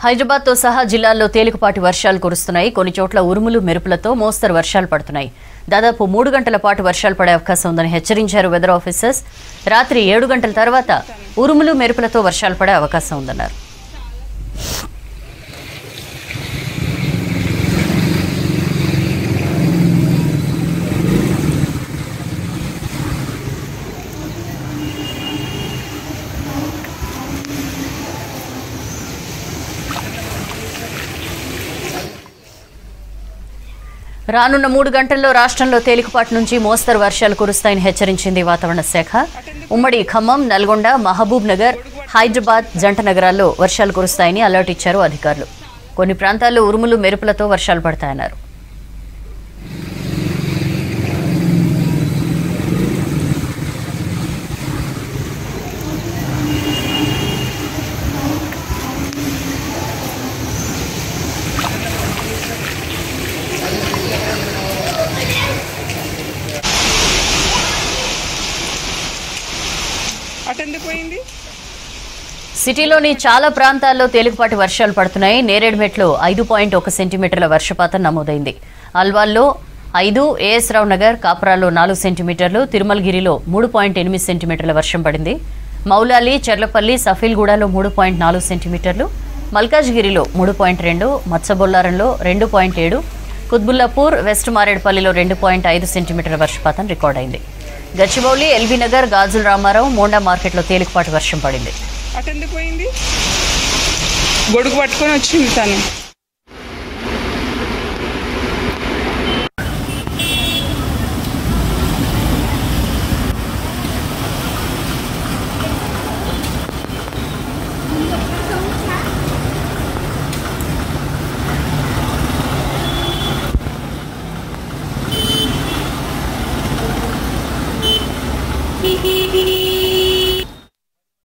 హైదరాబాద్తో సహా జిల్లాల్లో తేలికపాటి వర్షాలు కురుస్తున్నాయి కొన్ని చోట్ల ఉరుములు మెరుపులతో మోస్తరు వర్షాలు పడుతున్నాయి దాదాపు మూడు గంటల పాటు వర్షాలు పడే అవకాశం ఉందని హెచ్చరించారు వెదర్ ఆఫీసర్స్ రాత్రి ఏడు గంటల తర్వాత ఉరుములు మెరుపులతో వర్షాలు పడే అవకాశం ఉందన్నారు రానున్న మూడు గంటల్లో రాష్ట్రంలో తేలికపాటి నుంచి మోస్తరు వర్షాలు కురుస్తాయని హెచ్చరించింది వాతావరణ శాఖ ఉమ్మడి ఖమ్మం నల్గొండ మహబూబ్ నగర్ హైదరాబాద్ జంట నగరాల్లో వర్షాలు కురుస్తాయని అలర్ట్ ఇచ్చారు అధికారులు కొన్ని ప్రాంతాల్లో ఉరుములు మెరుపులతో వర్షాలు పడతాయన్నారు అటెందుకు పోయింది సిటీలోని చాలా ప్రాంతాల్లో తేలికపాటి వర్షాలు పడుతున్నాయి నేరేడ్మెట్లో ఐదు పాయింట్ ఒక సెంటీమీటర్ల వర్షపాతం నమోదైంది అల్వాల్లో ఐదు ఏఎస్ రావు నగర్ కాపురాలో నాలుగు సెంటీమీటర్లు తిరుమలగిరిలో మూడు పాయింట్ ఎనిమిది సెంటీమీటర్ల వర్షం పడింది మౌలాలి చెర్లపల్లి సఫీల్గూడలో మూడు పాయింట్ నాలుగు సెంటీమీటర్లు మల్కాజ్గిరిలో మూడు పాయింట్ రెండు మత్స్యబొల్లారంలో రెండు పాయింట్ ఏడు కుత్బుల్లాపూర్ వెస్ట్ మారేడుపల్లిలో రెండు పాయింట్ ఐదు సెంటీమీటర్ల వర్షపాతం రికార్డైంది గచ్చిబౌలి ఎల్బీ నగర్ గాజుల రామారావు మోండా మార్కెట్లో తేలికపాటి వర్షం పడింది అటెందుకు పోయింది గొడుగు పట్టుకొని వచ్చింది తను Beep beep beep.